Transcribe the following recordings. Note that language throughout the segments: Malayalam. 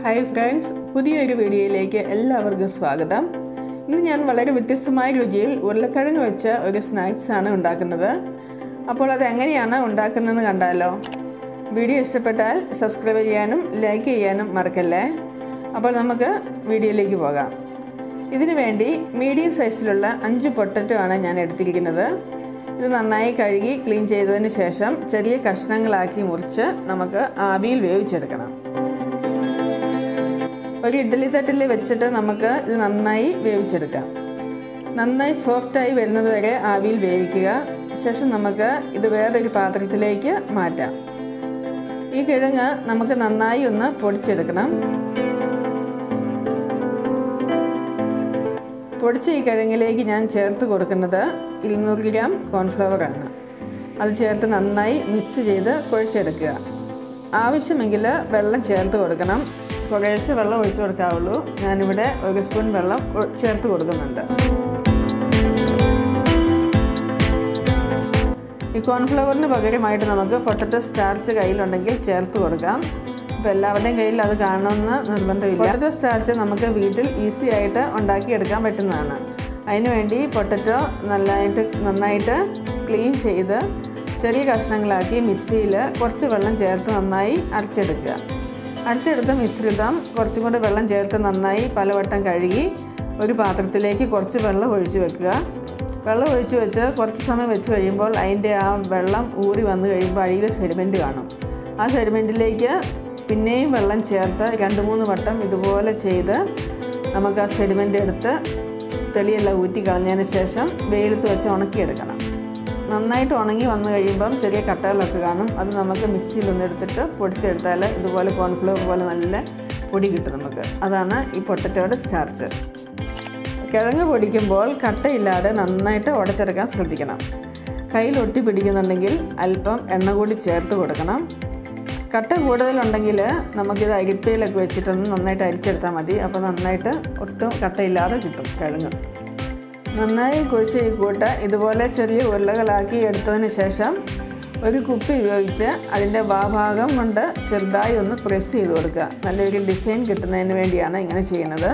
ഹായ് ഫ്രണ്ട്സ് പുതിയൊരു വീഡിയോയിലേക്ക് എല്ലാവർക്കും സ്വാഗതം ഇന്ന് ഞാൻ വളരെ വ്യത്യസ്തമായ രുചിയിൽ ഉരുളക്കിഴങ്ങ് വെച്ച ഒരു സ്നാക്സ് ആണ് ഉണ്ടാക്കുന്നത് അപ്പോൾ അത് എങ്ങനെയാണ് ഉണ്ടാക്കുന്നതെന്ന് കണ്ടാലോ വീഡിയോ ഇഷ്ടപ്പെട്ടാൽ സബ്സ്ക്രൈബ് ചെയ്യാനും ലൈക്ക് ചെയ്യാനും മറക്കല്ലേ അപ്പോൾ നമുക്ക് വീഡിയോയിലേക്ക് പോകാം ഇതിനു വേണ്ടി മീഡിയം സൈസിലുള്ള അഞ്ച് പൊട്ടറ്റോ ആണ് ഞാൻ എടുത്തിരിക്കുന്നത് ഇത് നന്നായി കഴുകി ക്ലീൻ ചെയ്തതിന് ശേഷം ചെറിയ കഷ്ണങ്ങളാക്കി മുറിച്ച് നമുക്ക് ആവിയിൽ വേവിച്ചെടുക്കണം ഒരു ഇഡ്ഡലി തട്ടിൽ വെച്ചിട്ട് നമുക്ക് ഇത് നന്നായി വേവിച്ചെടുക്കാം നന്നായി സോഫ്റ്റായി വരുന്നത് വരെ ആവിയിൽ വേവിക്കുക ശേഷം നമുക്ക് ഇത് വേറൊരു പാത്രത്തിലേക്ക് മാറ്റാം ഈ കിഴങ്ങ് നമുക്ക് നന്നായി ഒന്ന് പൊടിച്ചെടുക്കണം പൊടിച്ച ഈ കിഴങ്ങിലേക്ക് ഞാൻ ചേർത്ത് കൊടുക്കുന്നത് ഇരുന്നൂറ് ഗ്രാം കോൺഫ്ലവറാണ് അത് ചേർത്ത് നന്നായി മിക്സ് ചെയ്ത് കുഴച്ചെടുക്കുക ആവശ്യമെങ്കിൽ വെള്ളം ചേർത്ത് കൊടുക്കണം കുറേശ്ശെ വെള്ളം ഒഴിച്ചു കൊടുക്കാവുള്ളൂ ഞാനിവിടെ ഒരു സ്പൂൺ വെള്ളം ചേർത്ത് കൊടുക്കുന്നുണ്ട് ഈ കോൺഫ്ലവറിന് പകരമായിട്ട് നമുക്ക് പൊട്ടറ്റോ സ്റ്റാർച്ച് കയ്യിലുണ്ടെങ്കിൽ ചേർത്ത് കൊടുക്കാം ഇപ്പോൾ എല്ലാവരുടെയും കയ്യിൽ അത് കാണണമെന്ന് നിർബന്ധമില്ല പൊട്ടറ്റോ സ്റ്റാർച്ച് നമുക്ക് വീട്ടിൽ ഈസി ആയിട്ട് ഉണ്ടാക്കിയെടുക്കാൻ പറ്റുന്നതാണ് അതിനുവേണ്ടി പൊട്ടറ്റോ നന്നായിട്ട് നന്നായിട്ട് ക്ലീൻ ചെയ്ത് ചെറിയ കഷ്ണങ്ങളാക്കി മിക്സിയിൽ കുറച്ച് വെള്ളം ചേർത്ത് നന്നായി അരച്ചെടുക്കുക അരച്ചെടുത്ത മിശ്രിതം കുറച്ചും കൂടെ വെള്ളം ചേർത്ത് നന്നായി പലവട്ടം കഴുകി ഒരു പാത്രത്തിലേക്ക് കുറച്ച് വെള്ളം ഒഴിച്ചു വെക്കുക വെള്ളം ഒഴിച്ച് വെച്ച് കുറച്ച് സമയം വെച്ച് കഴിയുമ്പോൾ അതിൻ്റെ ആ വെള്ളം ഊറി വന്നു കഴിയുമ്പോൾ അടിയിൽ സെഡിമെൻറ്റ് കാണും ആ സെഡിമെൻറ്റിലേക്ക് പിന്നെയും വെള്ളം ചേർത്ത് രണ്ട് മൂന്ന് വട്ടം ഇതുപോലെ ചെയ്ത് നമുക്ക് ആ സെഡിമെൻ്റ് എടുത്ത് തെളിയെല്ലാം ഊറ്റി കളഞ്ഞതിന് ശേഷം വെയിലത്ത് വെച്ച് ഉണക്കിയെടുക്കണം നന്നായിട്ട് ഉണങ്ങി വന്നു കഴിയുമ്പം ചെറിയ കട്ടകളൊക്കെ കാണും അത് നമുക്ക് മിക്സിയിൽ ഒന്നെടുത്തിട്ട് പൊടിച്ചെടുത്താൽ ഇതുപോലെ കോൺഫ്ലവർ പോലെ നല്ല പൊടി കിട്ടും നമുക്ക് അതാണ് ഈ പൊട്ടറ്റോയുടെ സ്റ്റാർച്ച് കിഴങ്ങ് പൊടിക്കുമ്പോൾ കട്ടയില്ലാതെ നന്നായിട്ട് ഉടച്ചെടുക്കാൻ ശ്രദ്ധിക്കണം കയ്യിൽ ഒട്ടി പിടിക്കുന്നുണ്ടെങ്കിൽ അല്പം എണ്ണ കൂടി ചേർത്ത് കൊടുക്കണം കട്ട കൂടുതലുണ്ടെങ്കിൽ നമുക്കിത് അരിപ്പയിലൊക്കെ വെച്ചിട്ടൊന്ന് നന്നായിട്ട് അരിച്ചെടുത്താൽ മതി അപ്പോൾ നന്നായിട്ട് ഒട്ടും കട്ടയില്ലാതെ കിട്ടും കിഴങ്ങ് നന്നായി കുഴിച്ച് ഈ കൂട്ട് ഇതുപോലെ ചെറിയ ഉരുളകളാക്കി എടുത്തതിന് ശേഷം ഒരു കുപ്പി ഉപയോഗിച്ച് അതിൻ്റെ ഭാഗം കൊണ്ട് ചെറുതായി ഒന്ന് പ്രസ് ചെയ്ത് കൊടുക്കുക നല്ലൊരു ഡിസൈൻ കിട്ടുന്നതിന് വേണ്ടിയാണ് ഇങ്ങനെ ചെയ്യുന്നത്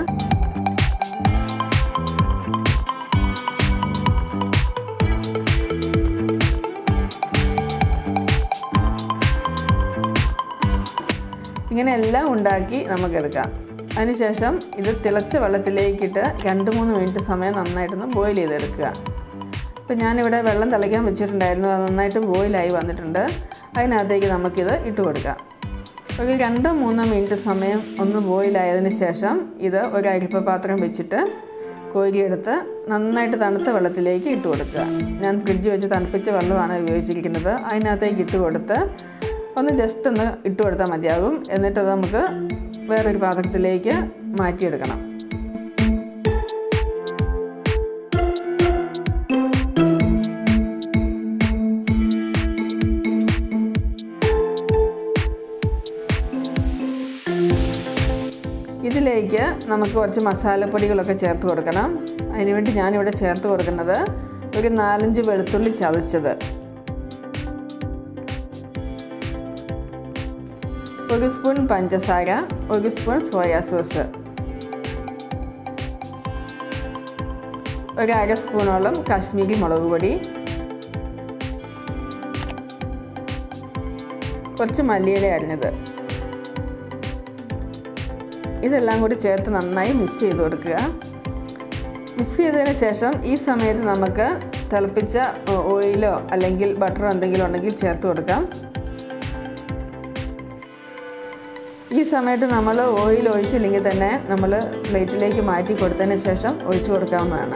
ഇങ്ങനെ എല്ലാം ഉണ്ടാക്കി നമുക്കെടുക്കാം അതിനുശേഷം ഇത് തിളച്ച വെള്ളത്തിലേക്കിട്ട് രണ്ട് മൂന്ന് മിനിറ്റ് സമയം നന്നായിട്ടൊന്ന് ബോയിൽ ചെയ്തെടുക്കുക ഇപ്പം ഞാനിവിടെ വെള്ളം തിളയ്ക്കാൻ വെച്ചിട്ടുണ്ടായിരുന്നു അത് നന്നായിട്ട് ബോയിലായി വന്നിട്ടുണ്ട് അതിനകത്തേക്ക് നമുക്കിത് ഇട്ട് കൊടുക്കാം ഒരു രണ്ടോ മൂന്നോ മിനിറ്റ് സമയം ഒന്ന് ബോയിലായതിന് ശേഷം ഇത് ഒരു അരിപ്പ പാത്രം വെച്ചിട്ട് കോരിയെടുത്ത് നന്നായിട്ട് തണുത്ത വെള്ളത്തിലേക്ക് ഇട്ട് കൊടുക്കുക ഞാൻ ഫ്രിഡ്ജ് വെച്ച് തണുപ്പിച്ച വെള്ളമാണ് ഉപയോഗിച്ചിരിക്കുന്നത് അതിനകത്തേക്ക് ഇട്ട് കൊടുത്ത് ഒന്ന് ജസ്റ്റ് ഒന്ന് ഇട്ട് കൊടുത്താൽ മതിയാകും എന്നിട്ട് നമുക്ക് വേറൊരു പാത്രത്തിലേക്ക് മാറ്റിയെടുക്കണം ഇതിലേക്ക് നമുക്ക് കുറച്ച് മസാലപ്പൊടികളൊക്കെ ചേർത്ത് കൊടുക്കണം അതിനുവേണ്ടി ഞാനിവിടെ ചേർത്ത് കൊടുക്കുന്നത് ഒരു നാലഞ്ച് വെളുത്തുള്ളി ചതച്ചത് ഒരു സ്പൂൺ പഞ്ചസാര ഒരു സ്പൂൺ സോയാ സോസ് ഒരു അര സ്പൂണോളം കാശ്മീരി മുളക് പൊടി കുറച്ച് മല്ലിയില അരിഞ്ഞത് ഇതെല്ലാം കൂടി ചേർത്ത് നന്നായി മിക്സ് ചെയ്ത് കൊടുക്കുക മിക്സ് ചെയ്തതിന് ശേഷം ഈ സമയത്ത് നമുക്ക് തിളപ്പിച്ച ഓയിലോ അല്ലെങ്കിൽ ബട്ടറോ എന്തെങ്കിലും ഉണ്ടെങ്കിൽ ചേർത്ത് കൊടുക്കാം ഈ സമയത്ത് നമ്മൾ ഓയിൽ ഒഴിച്ചില്ലെങ്കിൽ തന്നെ നമ്മൾ പ്ലേറ്റിലേക്ക് മാറ്റി കൊടുത്തതിന് ശേഷം ഒഴിച്ചു കൊടുക്കാവുന്നതാണ്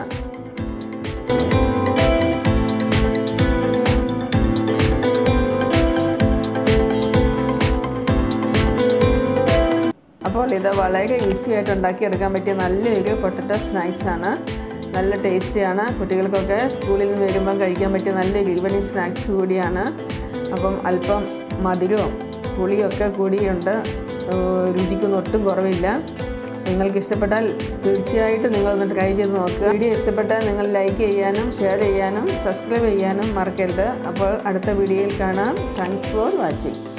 അപ്പോൾ ഇത് വളരെ ഈസി ആയിട്ട് ഉണ്ടാക്കിയെടുക്കാൻ പറ്റിയ നല്ലൊരു പൊട്ടറ്റോ സ്നാക്സ് ആണ് നല്ല ടേസ്റ്റിയാണ് കുട്ടികൾക്കൊക്കെ സ്കൂളിൽ നിന്ന് വരുമ്പം കഴിക്കാൻ പറ്റിയ നല്ലൊരു ഈവനിങ് സ്നാക്സ് കൂടിയാണ് അപ്പം അല്പം മധുരവും പുളിയൊക്കെ കൂടിയുണ്ട് രുചിക്കൊന്നും ഒട്ടും കുറവില്ല നിങ്ങൾക്ക് ഇഷ്ടപ്പെട്ടാൽ തീർച്ചയായിട്ടും നിങ്ങളൊന്ന് ട്രൈ ചെയ്ത് നോക്കുക വീഡിയോ ഇഷ്ടപ്പെട്ടാൽ നിങ്ങൾ ലൈക്ക് ചെയ്യാനും ഷെയർ ചെയ്യാനും സബ്സ്ക്രൈബ് ചെയ്യാനും മറക്കരുത് അപ്പോൾ അടുത്ത വീഡിയോയിൽ കാണാം താങ്ക്സ് ഫോർ വാച്ചിങ്